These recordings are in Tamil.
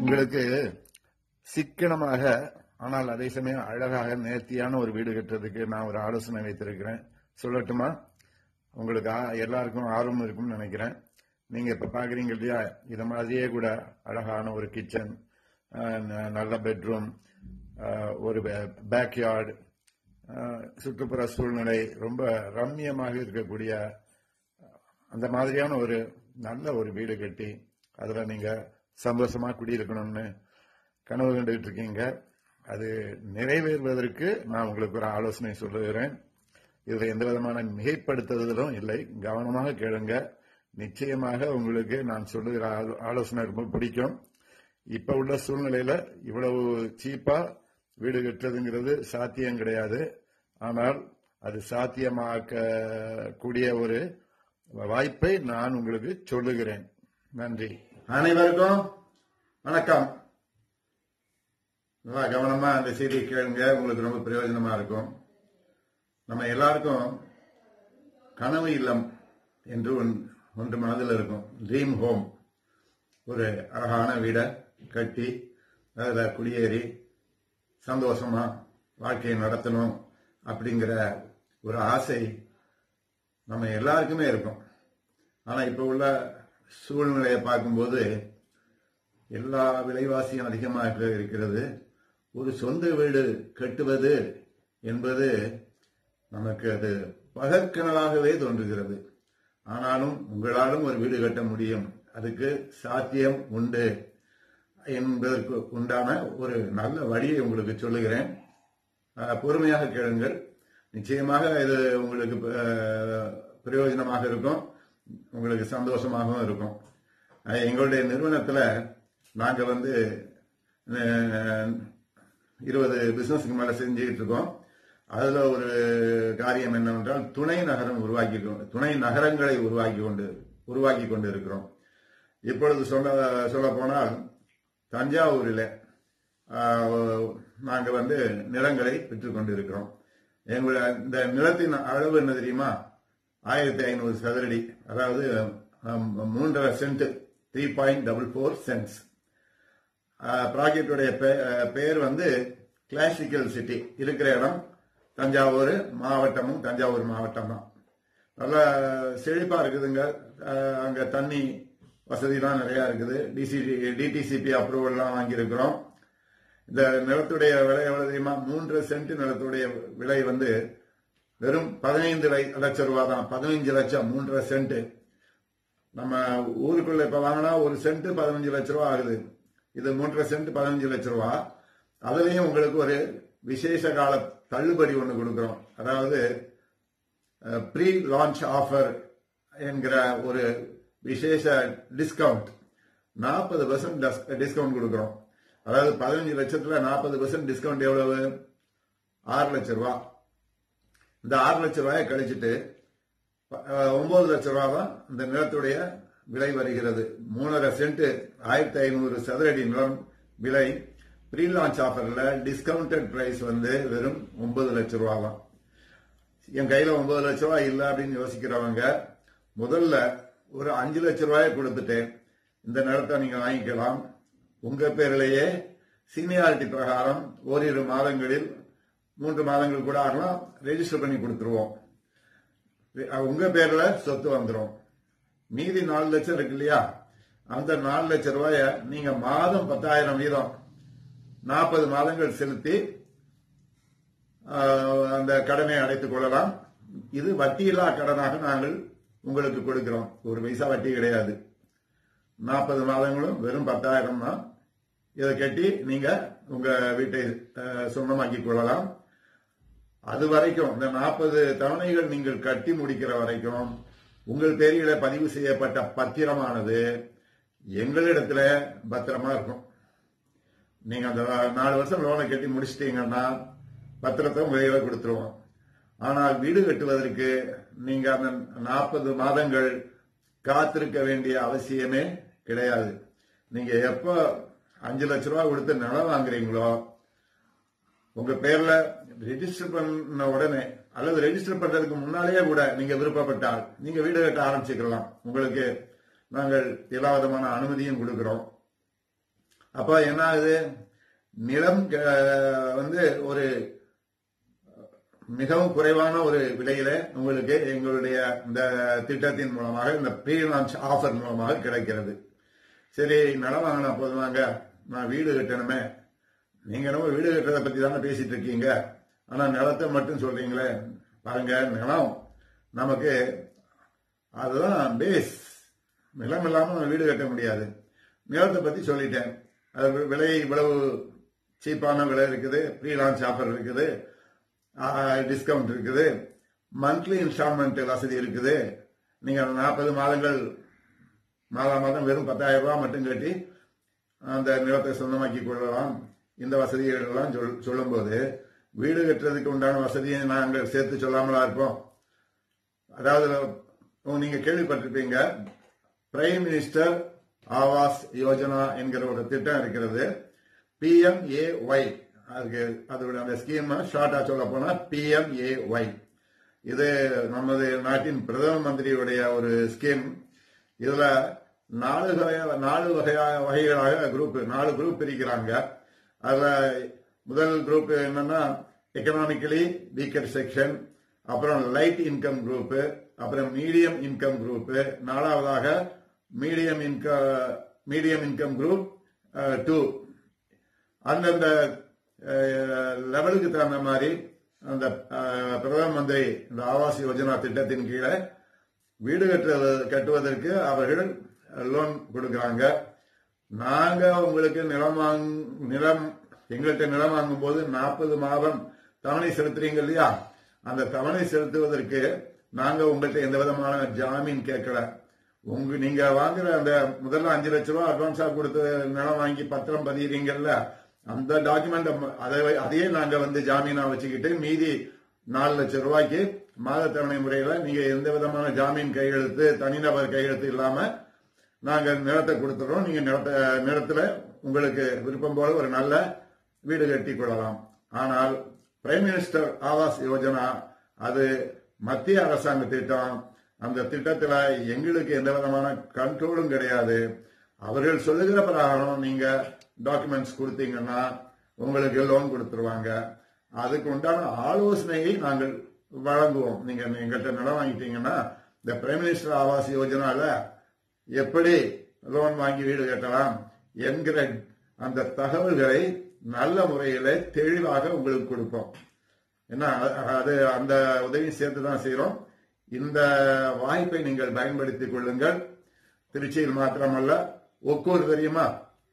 உங்களுக்கு சிக்கனமாக ஆனால் அதே சமயம் அழகாக நேர்த்தியான ஒரு வீடு கட்டுறதுக்கு நான் ஒரு ஆலோசனை வைத்திருக்கிறேன் சொல்லட்டுமா உங்களுக்கு ஆ- எல்லாருக்கும் ஆர்வம் இருக்கும்னு நினைக்கிறேன் நீங்க இப்ப பாக்குறீங்க இல்லையா இத மாதிரியே கூட அழகான ஒரு கிச்சன் நல்ல பெட்ரூம் ஒரு பேக்யார்டு சுற்றுப்புற சூழ்நிலை ரொம்ப ரம்மியமாக இருக்கக்கூடிய அந்த மாதிரியான ஒரு நல்ல ஒரு வீடு கட்டி அதுல நீங்க சந்தோஷமா குடியிருக்கணும்னு கனவு கண்டுகிட்டு இருக்கீங்க அது நிறைவேறுவதற்கு நான் உங்களுக்கு ஒரு ஆலோசனை சொல்லுகிறேன் இதுல எந்த விதமான மிகைப்படுத்துதலும் இல்லை கவனமாக கேளுங்க நிச்சயமாக உங்களுக்கு நான் சொல்லுகிற ஆலோ- ஆலோசனை ரொம்ப பிடிக்கும் இப்ப உள்ள சூழ்நிலையில இவ்வளவு சீப்பா வீடு கட்டுறதுங்கிறது சாத்தியம் கிடையாது ஆனால் அது சாத்தியமாக்க கூடிய ஒரு வாய்ப்பை நான் உங்களுக்கு சொல்லுகிறேன் நன்றி அனைவருக்கும் வணக்கம் நல்லா கவனமா அந்த செய்தியை கேளுங்க உங்களுக்கு ரொம்ப பிரயோஜனமா இருக்கும் நம்ம எல்லாருக்கும் கனவு இல்லம் என்று ஒன்- ஒன்று மனதில் இருக்கும் ட்ரீம் ஹோம் ஒரு அழகான வீடை கட்டி அதில் குடியேறி சந்தோஷமா வாழ்க்கையை நடத்தணும் அப்படிங்கிற ஒரு ஆசை நம்ம எல்லாருக்குமே இருக்கும் ஆனா இப்ப உள்ள சூழ்நிலையை பார்க்கும்போது எல்லா விலைவாசியும் அதிகமாக இருக்கிறது ஒரு சொந்த வீடு கட்டுவது என்பது நமக்கு அது பகற்கனவாகவே தோன்றுகிறது ஆனாலும் உங்களாலும் ஒரு வீடு கட்ட முடியும் அதுக்கு சாத்தியம் உண்டு என்பதற்கு உண்டான ஒரு நல்ல வழியை உங்களுக்கு சொல்லுகிறேன் அஹ், பொறுமையாக கேளுங்கள் நிச்சயமாக இது உங்களுக்கு அஹ், பிரயோஜனமாக இருக்கும் உங்களுக்கு சந்தோஷமாகவும் இருக்கும் அஹ், எங்களுடைய நிறுவனத்துல நாங்க வந்து அஹ், இருபது பிசினஸ்க்கு மேல செஞ்சுக்கிட்டு இருக்கோம் அதுல ஒரு காரியம் என்னவென்றால் துணை நகரம் உருவாக்கி கொண்டு- துணை நகரங்களை உருவாக்கி கொண்டு உருவாக்கி கொண்டு இருக்கிறோம் இப்பொழுது சொல்ல சொல்ல போனால் தஞ்சாவூரில் நாங்க வந்து நிலங்களை பெற்றுக் கொண்டிருக்கிறோம் எங்களுடைய இந்த நிலத்தின் அளவு என்ன தெரியுமா ஆயிரத்தி ஐநூறு சதுரடி அதாவது ஆம், மூன்றரை cent three point double four cents ப்ராஜெக்டுடைய பெயர் வந்து கிளாசிக்கல் சிட்டி இருக்கிற இடம் தஞ்சாவூர் மாவட்டமும் தஞ்சாவூர் மாவட்டம் தான் நல்ல செழிப்பா இருக்குதுங்க அஹ், அங்க தண்ணி வசதிலாம் நிறைய இருக்குது டிசி டிடிசிபி அப்ரூவல்லாம் வாங்கியிருக்கிறோம் இந்த நிலத்துடைய விலை எவ்வளவு தெரியுமா மூன்று சென்ட் நிலத்துடைய விலை வந்து வெறும் பதினைந்து லட்சம் ரூபாய் தான் பதினைஞ்சு லட்சம் மூன்றரை சென்ட் நம்ம ஊருக்குள்ள இப்ப வாங்கினா ஒரு சென்ட் பதினஞ்சு லட்ச ரூபா ஆகுது இது மூன்றரை சென்ட் பதினஞ்சு லட்ச ரூபா அதுலயும் உங்களுக்கு ஒரு விசேஷ கால தள்ளுபடி ஒன்று கொடுக்கிறோம் அதாவது ப்ரீ லான்ச் ஆஃபர் என்கிற ஒரு விசேஷ டிஸ்கவுண்ட் நாற்பது பர்சன்ட் டிஸ்கவுண்ட் கொடுக்கிறோம் அதாவது பதினஞ்சு லட்சத்துல நாற்பது பர்சன்ட் டிஸ்கவுண்ட் எவ்வளவு ஆறு லட்சம் ரூபா இந்த ஆறு லட்சம் ரூபாயை கழிச்சிட்டு அஹ், ஒன்பது லட்சம் ரூபா தான் இந்த நிலத்துடைய விலை வருகிறது மூணரை சென்ட் ஆயிரத்தி ஐநூறு சதுரடி நிலம் விலை ப்ரீ லான்ச் ஆஃபர்ல டிஸ்கவுண்டட் பிரைஸ் வந்து வெறும் ஒன்பது லட்சம் ரூபா தான் என் கையில ஒன்பது லட்சம் ரூபாய் இல்ல அப்படின்னு யோசிக்கிறவங்க முதல்ல ஒரு அஞ்சு லட்சம் ரூபாயை கொடுத்துட்டு இந்த நிலத்தை நீங்க வாங்கிக்கலாம் உங்க பேரிலேயே சீனியாரிட்டி பிரகாரம் ஓரிரு மாதங்களில் மூன்று மாதங்கள் கூட ஆகலாம் ரெஜிஸ்டர் பண்ணி கொடுத்துருவோம் உங்க பேர்ல சொத்து வந்துடும் மீதி நாலு லட்சம் இருக்கு இல்லையா அந்த நாலு லட்சம் ரூபாய நீங்க மாதம் பத்தாயிரம் வீதம் நாற்பது மாதங்கள் செலுத்தி ஆஹ், அந்த கடனை அடைத்துக் கொள்ளலாம் இது வட்டியில்லா கடனாக நாங்கள் உங்களுக்கு கொடுக்கிறோம் ஒரு பைசா வட்டி கிடையாது நாற்பது மாதங்களும் வெறும் பத்தாயிரம் தான் இதை கட்டி நீங்க உங்க வீட்டை ஆஹ், சொந்தமாக்கிக் கொள்ளலாம் அது வரைக்கும் இந்த நாற்பது தவணைகள் நீங்கள் கட்டி முடிக்கிற வரைக்கும் உங்கள் பேரில பதிவு செய்யப்பட்ட பத்திரமானது எங்களிடத்துல பத்திரமா இருக்கும் நீங்க அந்த நாலு வருஷம் லோனை கட்டி முடிச்சிட்டீங்கன்னா பத்திரத்தை உங்க கையில கொடுத்துருவோம் ஆனால் வீடு கட்டுவதற்கு நீங்க அந்த நாற்பது மாதங்கள் காத்திருக்க வேண்டிய அவசியமே கிடையாது நீங்க எப்ப அஞ்சு லட்ச ரூபாய் கொடுத்து நிலம் வாங்குறீங்களோ உங்க பேர்ல ரெஜிஸ்டர் பண்ண உடனே அல்லது ரெஜிஸ்டர் பண்றதுக்கு முன்னாலேயே கூட நீங்க விருப்பப்பட்டால் நீங்க வீடு கட்ட ஆரம்பிச்சுக்கலாம் உங்களுக்கு நாங்கள் எல்லா விதமான அனுமதியும் கொடுக்கிறோம் அப்ப என்ன ஆகுது நிலம் அஹ், வந்து ஒரு மிகவும் குறைவான ஒரு விலையில உங்களுக்கு எங்களுடைய இந்த திட்டத்தின் மூலமாக இந்த ப்ரீ லான்ச் ஆஃபர் மூலமாக கிடைக்கிறது சரி நிலம் வாங்கினா போதுமாங்க நான் வீடு கட்டணுமே நீங்க நம்ம வீடு கட்டுறதை பத்தி தானே பேசிட்டு இருக்கீங்க ஆனா நிலத்தை மட்டும் சொல்றீங்களே பாருங்க நிலம் நமக்கு அதுதான் பேஸ் நிலம் இல்லாம நம்ம வீடு கட்ட முடியாது நிலத்தை பத்தி சொல்லிட்டேன் அது விலை இவ்வளவு சீப்பான விலை இருக்குது ப்ரீ லான்ச் ஆஃபர் இருக்குது டிஸ்கவுண்ட் இருக்குது மந்த்லி இன்ஸ்டால்மெண்ட் வசதி இருக்குது நீங்க நாற்பது மாதங்கள் மாதம் மாதம் வெறும் பத்தாயிரம் ரூபாய் மட்டும் கட்டி அந்த நிலத்தை சொந்தமாக்கி கொள்ளலாம் இந்த வசதிகள் எல்லாம் சொல் சொல்லும்போது வீடு கட்டுறதுக்கு உண்டான வசதியை நாங்கள் சேர்த்து சொல்லாமலா இருப்போம் அதாவது உங்க- நீங்க கேள்விப்பட்டிருப்பீங்க பிரைம் மினிஸ்டர் ஆவாஸ் யோஜனா என்கிற ஒரு திட்டம் இருக்கிறது பிஎம்ஏஒய் அதுக்கு அதோட அந்த ஸ்கீம் ஷார்ட்டா சொல்ல போனா பிஎம்ஏஒய் இது நமது நாட்டின் பிரதம மந்திரியுடைய ஒரு ஸ்கீம் இதுல நாலு வகையா- நாலு வகையா வகைகளாக குரூப் நாலு குரூப் பிரிக்கிறாங்க அதுல முதல் குரூப் என்னன்னா எக்கனாமிக்கலி வீக்கர் செக்ஷன் அப்புறம் லைட் இன்கம் குரூப் அப்புறம் மீடியம் இன்கம் குரூப் நாலாவதாக medium income medium income group two அந்தந்த அஹ், லெவலுக்கு தகுந்த மாதிரி அந்த அஹ், பிரதம மந்திரி இந்த ஆவாஸ் யோஜனா திட்டத்தின் கீழே வீடு கட்டுறது கட்டுவதற்கு அவர்கள் லோன் கொடுக்கறாங்க நாங்க உங்களுக்கு நிலம் வாங் நிலம் எங்கள்கிட்ட நிலம் வாங்கும் போது நாற்பது மாதம் தவணை செலுத்துறீங்க இல்லையா அந்த தவணை செலுத்துவதற்கு நாங்க உங்கள்கிட்ட எந்த விதமான ஜாமீன் கேட்கல உங்க நீங்க வாங்குற அந்த முதல்ல அஞ்சு லட்ச ரூபாய் அட்வான்ஸா கொடுத்து நிலம் வாங்கி பத்திரம் பதிகிறீங்கல்ல அந்த டாக்குமெண்ட் அதை அதையே நாங்க வந்து ஜாமீனா வச்சுக்கிட்டு மீதி நாலு லட்சம் ரூபாய்க்கு மாத தவணை முறையில நீங்க எந்த விதமான ஜாமீன் கையெழுத்து தனிநபர் கையெழுத்து இல்லாம நாங்க நிலத்தை கொடுத்துறோம் நீங்க நிலத்தை நிலத்துல உங்களுக்கு விருப்பம் போல ஒரு நல்ல வீடு கட்டி கொள்ளலாம் ஆனால் பிரைம் மினிஸ்டர் ஆவாஸ் யோஜனா அது மத்திய அரசாங்க திட்டம் அந்த திட்டத்துல எங்களுக்கு எந்த விதமான கண்ட்ரோலும் கிடையாது அவர்கள் சொல்லுகிற பிரகாரம் நீங்க டாக்குமெண்ட்ஸ் கொடுத்தீங்கன்னா உங்களுக்கு லோன் கொடுத்துருவாங்க அதுக்கு உண்டான ஆலோசனையை நாங்கள் வழங்குவோம் நீங்க எங்கள்கிட்ட நிலம் வாங்கிட்டீங்கன்னா இந்த பிரைம் மினிஸ்டர் ஆவாஸ் யோஜனால எப்படி லோன் வாங்கி வீடு கட்டலாம் என்கிற அந்த தகவல்களை நல்ல முறையில தெளிவாக உங்களுக்கு கொடுப்போம் ஏன்னா அ- அது அந்த உதவி சேர்த்து தான் செய்யறோம் இந்த வாய்ப்பை நீங்கள் பயன்படுத்திக் கொள்ளுங்கள் திருச்சியில் மாத்திரமல்ல ஒக்கூர் தெரியுமா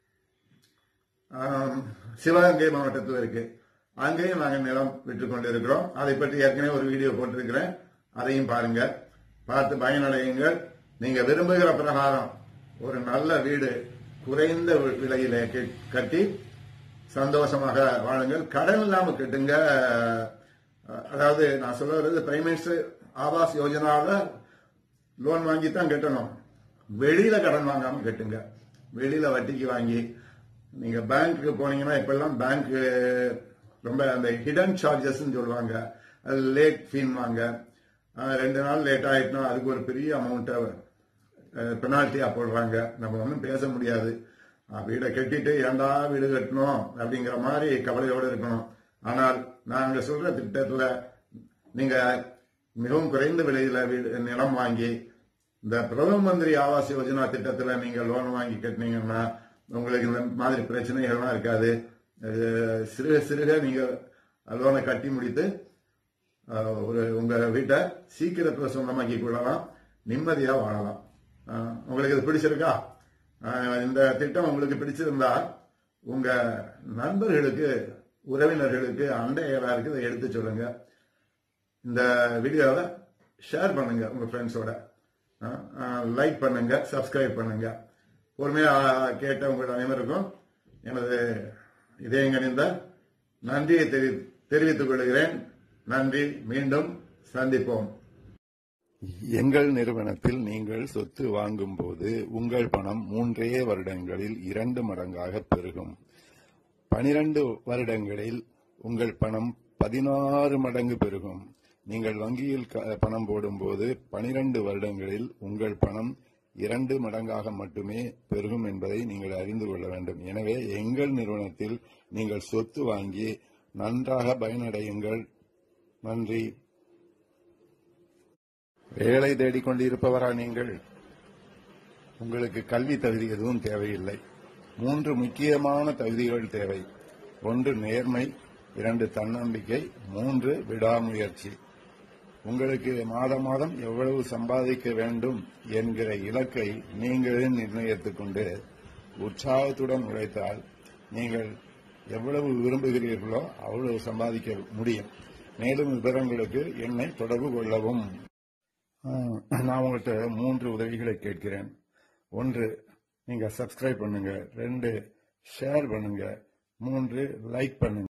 ஆம், சிவகங்கை மாவட்டத்தில் இருக்கு அங்கேயும் நாங்கள் நிலம் விற்று கொண்டிருக்கிறோம் அதை பற்றி ஏற்கனவே ஒரு வீடியோ போட்டிருக்கிறேன் அதையும் பாருங்க பார்த்து பயனடையுங்கள் நீங்க விரும்புகிற பிரகாரம் ஒரு நல்ல வீடு குறைந்த வி- விலையில கெ- கட்டி சந்தோஷமாக வாழுங்கள் கடன் இல்லாம கட்டுங்க அஹ், அதாவது நான் சொல்ல வர்றது பிரைம் மினிஸ்டர் ஆவாஸ் யோஜனால லோன் வாங்கி தான் கட்டணும் வெளியில கடன் வாங்காம கட்டுங்க வெளியில வட்டிக்கு வாங்கி நீங்க பேங்க்கு போனீங்கன்னா இப்பெல்லாம் பேங்க் ரொம்ப அந்த ஹிடன் சார்ஜஸ் சொல்லுவாங்க அது லேட் ஃபீன் வாங்க அஹ், ரெண்டு நாள் லேட் ஆயிட்டுனா அதுக்கு ஒரு பெரிய அமௌண்ட்டை பெனால்ட்டியா போடுறாங்க நம்ம ஒன்றும் பேச முடியாது அஹ், வீடை கட்டிட்டு ஏன்டா வீடு கட்டணும் அப்படிங்கிற மாதிரி கவலையோடு இருக்கணும் ஆனால் நாங்க சொல்ற திட்டத்துல நீங்க மிகவும் குறைந்த விலையில வீடு நிலம் வாங்கி இந்த பிரதம மந்திரி ஆவாஸ் யோஜனா திட்டத்துல நீங்க லோன் வாங்கி கட்டினீங்கன்னா உங்களுக்கு இந்த மாதிரி பிரச்சனைகள்லாம் இருக்காது அஹ் சிறுக சிறுக நீங்க லோனை கட்டி முடித்து அஹ், ஒரு உங்க வீட்டை சீக்கிரத்துல சொந்தமாக்கி கொள்ளலாம் நிம்மதியா வாழலாம் அஹ், உங்களுக்கு இது பிடிச்சிருக்கா அஹ், இந்த திட்டம் உங்களுக்கு பிடிச்சிருந்தா உங்க நண்பர்களுக்கு உறவினர்களுக்கு அண்டையலாருக்கு இதை எடுத்து சொல்லுங்க இந்த வீடியோவை ஷேர் பண்ணுங்க உங்க ஃப்ரெண்ட்ஸோட லைக் பண்ணுங்க சப்ஸ்கிரைப் பண்ணுங்க பொறுமையா கேட்ட உங்கள் அனைவருக்கும் எனது இதயங்கணிந்த நன்றியை தெரி- தெரிவித்துக் கொள்கிறேன் நன்றி மீண்டும் சந்திப்போம் எங்கள் நிறுவனத்தில் நீங்கள் சொத்து வாங்கும்போது உங்கள் பணம் மூன்றே வருடங்களில் இரண்டு மடங்காக பெருகும் பனிரெண்டு வருடங்களில் உங்கள் பணம் பதினாறு மடங்கு பெருகும் நீங்கள் வங்கியில் க- பணம் போடும்போது பனிரெண்டு வருடங்களில் உங்கள் பணம் இரண்டு மடங்காக மட்டுமே பெருகும் என்பதை நீங்கள் அறிந்து கொள்ள வேண்டும் எனவே எங்கள் நிறுவனத்தில் நீங்கள் சொத்து வாங்கி நன்றாக பயனடையுங்கள் நன்றி வேலை தேடிக்கொண்டிருப்பவரா நீங்கள் உங்களுக்கு கல்வி தகுதி எதுவும் தேவையில்லை மூன்று முக்கியமான தகுதிகள் தேவை ஒன்று நேர்மை இரண்டு தன்னம்பிக்கை மூன்று விடாமுயற்சி உங்களுக்கு மாதம் மாதம் எவ்வளவு சம்பாதிக்க வேண்டும் என்கிற இலக்கை நீங்களே நிர்ணயித்துக் கொண்டு உற்சாகத்துடன் உழைத்தால் நீங்கள் எவ்வளவு விரும்புகிறீர்களோ அவ்வளவு சம்பாதிக்க முடியும் மேலும் விவரங்களுக்கு என்னை தொடர்பு கொள்ளவும் ஆஹ், நான் உங்கள்கிட்ட மூன்று உதவிகளை கேட்கிறேன் ஒன்று நீங்க சப்ஸ்கிரைப் பண்ணுங்க ரெண்டு ஷேர் பண்ணுங்க மூன்று லைக் பண்ணுங்க